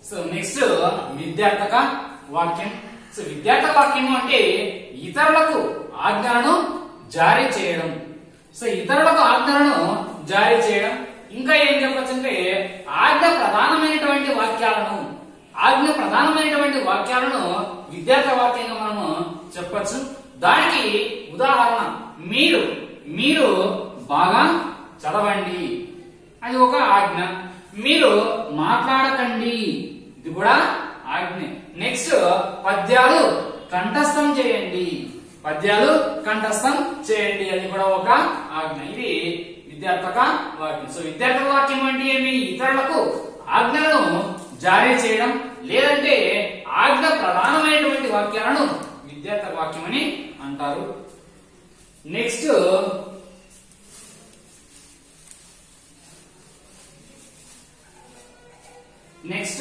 so next విద్యార్థక వాక్యం so విద్యార్థక వాక్యం అంటే ఇతరులకు ఆజ్ఞలను జారీ చేయడం సో ఇతరులకు ఆజ్ఞలను జారీ చేయడం ఇంకా ఏం చెప్పొచ్చు అంటే ఆజ్ఞ ప్రధానమైనటువంటి వాక్యాలను ఆజ్ఞ ప్రధానమైనటువంటి వాక్యాలను విద్యార్థ వాక్యంగా మనము చెప్పొచ్చు దానికి ఉదాహరణ మీరు మీరు బాగా చదవండి అది ఒక ఆజ్ఞ మీరు మాట్లాడకండి ఇది కూడా ఆజ్ఞ నెక్స్ట్ పద్యాలు కంఠస్థం చేయండి పద్యాలు కంఠస్థం చేయండి అది కూడా ఒక ఆజ్ఞ ఇది విద్యార్థక వాక్యం సో విద్యార్థక వాక్యం అంటే ఏమి ఇతరులకు ఆజ్ఞలను జారీ చేయడం లేదంటే ఆజ్ఞ ప్రధానమైనటువంటి వాక్యాలను విద్యార్థక వాక్యం అని అంటారు నెక్స్ట్ నెక్స్ట్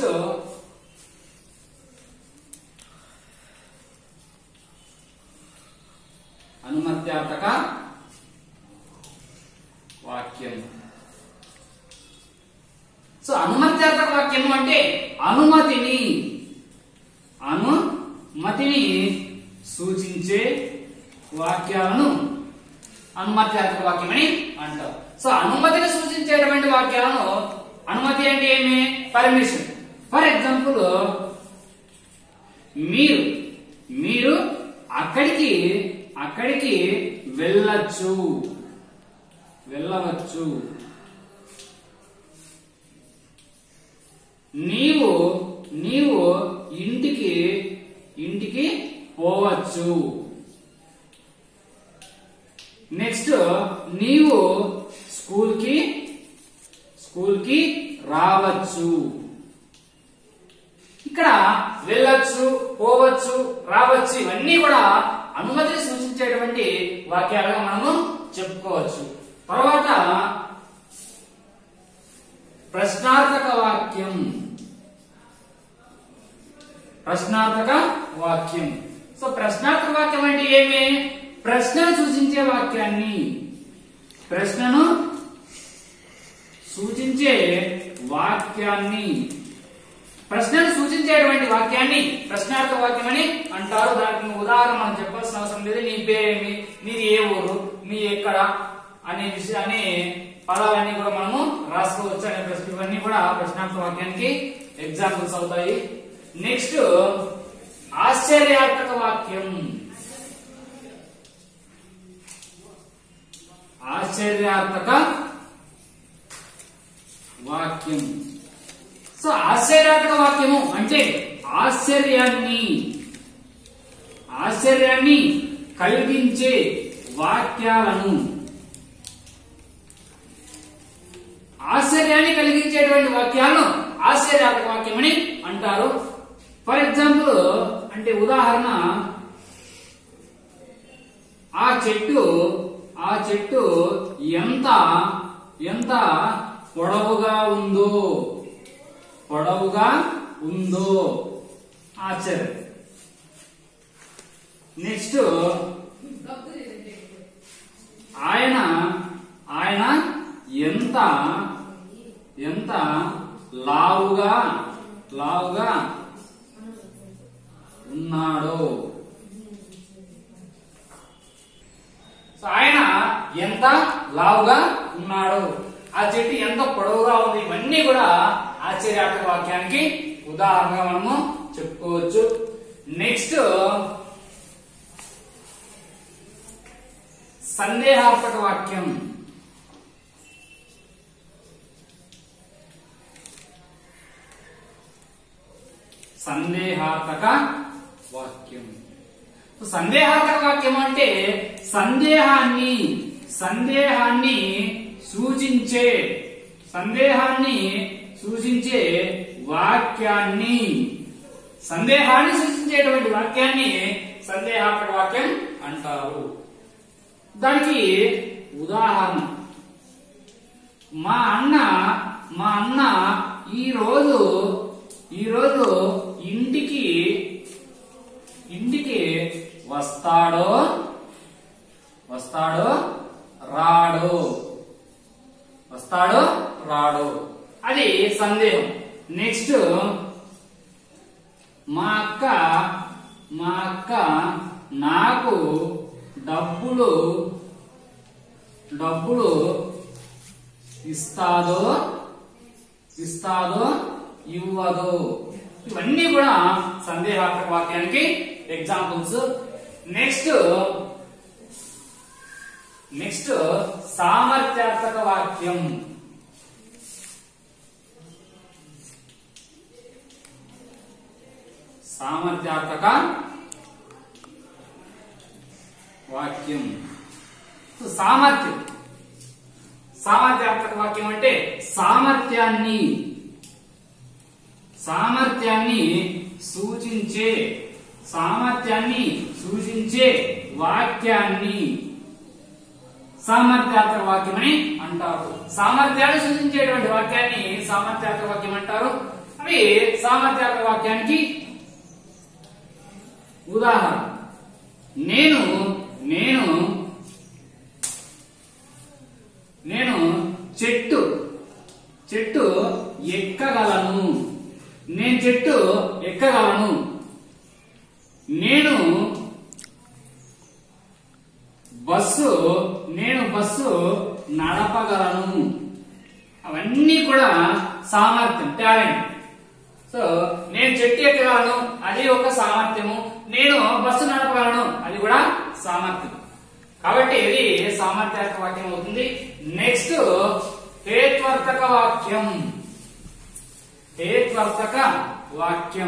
అనుమత్యార్థక వాక్యం సో అనుమత్యార్థక వాక్యం అంటే అనుమతిని అనుమతిని సూచించే వాక్యాలను అనుమత్యార్థక వాక్యం అని అంటారు సో అనుమతిని సూచించేటువంటి వాక్యాలను అనుమతి అంటే ఏమి పర్మిషన్ ఫర్ ఎగ్జాంపుల్ మీరు మీరు అక్కడికి అక్కడికి వెళ్ళచ్చు వెళ్ళవచ్చు నీవు నీవు ఇంటికి ఇంటికి పోవచ్చు నెక్స్ట్ నీవు స్కూల్ కి స్కూల్ కి రావచ్చు ఇక్కడ వెళ్ళొచ్చు పోవచ్చు రావచ్చు ఇవన్నీ కూడా అనుమతిని సూచించేటువంటి వాక్యాలుగా మనము చెప్పుకోవచ్చు తర్వాత ప్రశ్నార్థక వాక్యం ప్రశ్నార్థక వాక్యం సో ప్రశ్నార్థక వాక్యం అంటే ఏమి ప్రశ్నను సూచించే వాక్యాన్ని ప్రశ్నను సూచించే వాక్యాన్ని ప్రశ్నను సూచించేటువంటి వాక్యాన్ని ప్రశ్నార్థక వాక్యం అని అంటారు దానికి ఉదాహరణ మనం చెప్పాల్సిన అవసరం లేదు నీ పేరేమి నీది ఏ ఊరు నీ ఎక్కడ అనే విషయాన్ని పదాలన్నీ కూడా మనము రాసుకోవచ్చు అనే ప్రశ్న ఇవన్నీ కూడా ప్రశ్నార్థక వాక్యానికి ఎగ్జాంపుల్స్ అవుతాయి నెక్స్ట్ ఆశ్చర్యార్థక వాక్యం ఆశ్చర్యార్థక వాక్యం సో ఆశ్చర్యాత్మక వాక్యము అంటే ఆశ్చర్యాన్ని ఆశ్చర్యాన్ని కలిగించే వాక్యాలను ఆశ్చర్యాన్ని కలిగించేటువంటి వాక్యాలను ఆశ్చర్యాత్మక వాక్యం అని అంటారు ఫర్ ఎగ్జాంపుల్ అంటే ఉదాహరణ ఆ చెట్టు ఆ చెట్టు ఎంత ఎంత పొడవుగా ఉందో పొడవుగా ఉందో ఆశ్చర్యం నెక్స్ట్ ఆయన ఆయన ఎంత ఎంత లావుగా లావుగా ఉన్నాడో సో ఆయన ఎంత లావుగా ఉన్నాడు ఆ చెట్టు ఎంత పొడవుగా ఉంది ఇవన్నీ కూడా ఆశ్చర్యాత్మక వాక్యానికి ఉదాహరణగా మనము చెప్పుకోవచ్చు నెక్స్ట్ సందేహాత్మక వాక్యం సందేహాత్మక వాక్యం సో సందేహాత్మక వాక్యం అంటే సందేహాన్ని సందేహాన్ని సూచించే సందేహాన్ని సూచించే వాక్యాన్ని సందేహాన్ని సూచించేటువంటి వాక్యాన్ని సందేహాత్మక వాక్యం అంటారు దానికి ఉదాహరణ మా అన్న మా అన్న ఈ రోజు ఈ రోజు ఇంటికి ఇంటికి వస్తాడో వస్తాడో రాడో వస్తాడో రాడో అది సందేహం నెక్స్ట్ మా అక్క మా అక్క నాకు డబ్బులు డబ్బులు ఇస్తాదో ఇస్తాదో ఇవ్వదో ఇవన్నీ కూడా సందేహాత్మక వాక్యానికి ఎగ్జాంపుల్స్ నెక్స్ట్ నెక్స్ట్ సామర్థ్యాత్మక వాక్యం సామర్థ్యాత్మక వాక్యం సో సామర్థ్యం సామర్థ్యాత్మక వాక్యం అంటే సామర్థ్యాన్ని సామర్థ్యాన్ని సూచించే సామర్థ్యాన్ని సూచించే వాక్యాన్ని సామర్థ్యాత్మక వాక్యం అని అంటారు సామర్థ్యాన్ని సూచించేటువంటి వాక్యాన్ని సామర్థ్యాత్మక వాక్యం అంటారు అవి సామర్థ్యాత్మక వాక్యానికి ఉదాహరణ నేను నేను నేను చెట్టు చెట్టు ఎక్కగలను నేను చెట్టు ఎక్కగలను నేను బస్సు నేను బస్సు నడపగలను అవన్నీ కూడా సామర్థ్యం టాలెంట్ సో నేను చెట్టు ఎక్కగలను అది ఒక సామర్థ్యము నేను బస్సు నడపగలను అది కూడా సామర్థ్యం కాబట్టి ఇది సామర్థ్యాత్మక వాక్యం అవుతుంది నెక్స్ట్ హేత్వర్తక వాక్యం హేత్వర్తక వాక్యం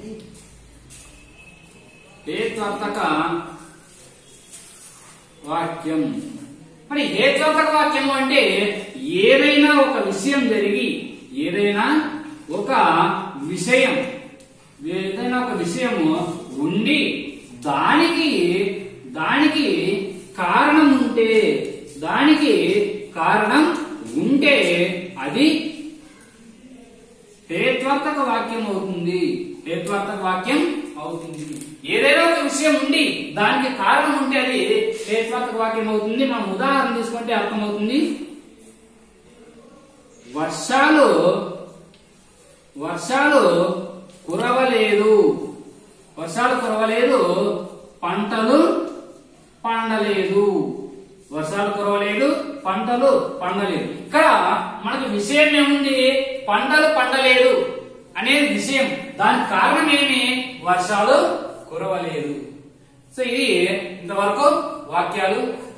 హేత్వర్తక వాక్యం మరి హేత్వర్తక వాక్యం అంటే ఏదైనా ఒక విషయం జరిగి ఏదైనా ఒక విషయం ఏదైనా ఒక విషయము ఉండి దానికి దానికి కారణం ఉంటే దానికి కారణం ఉంటే అది హేత్వార్థక వాక్యం అవుతుంది హేత్వార్థక వాక్యం అవుతుంది ఏదైనా ఒక విషయం ఉండి దానికి కారణం ఉంటే అది హేత్వార్థక వాక్యం అవుతుంది మనం ఉదాహరణ తీసుకుంటే అర్థమవుతుంది వర్షాలు వర్షాలు కురవలేదు వర్షాలు కురవలేదు పంటలు పండలేదు వర్షాలు కురవలేదు పంటలు పండలేదు ఇక్కడ మనకు విషయం ఏముంది పంటలు పండలేదు అనేది విషయం దానికి కారణం ఏమి వర్షాలు కురవలేదు సో ఇది ఇంతవరకు వాక్యాలు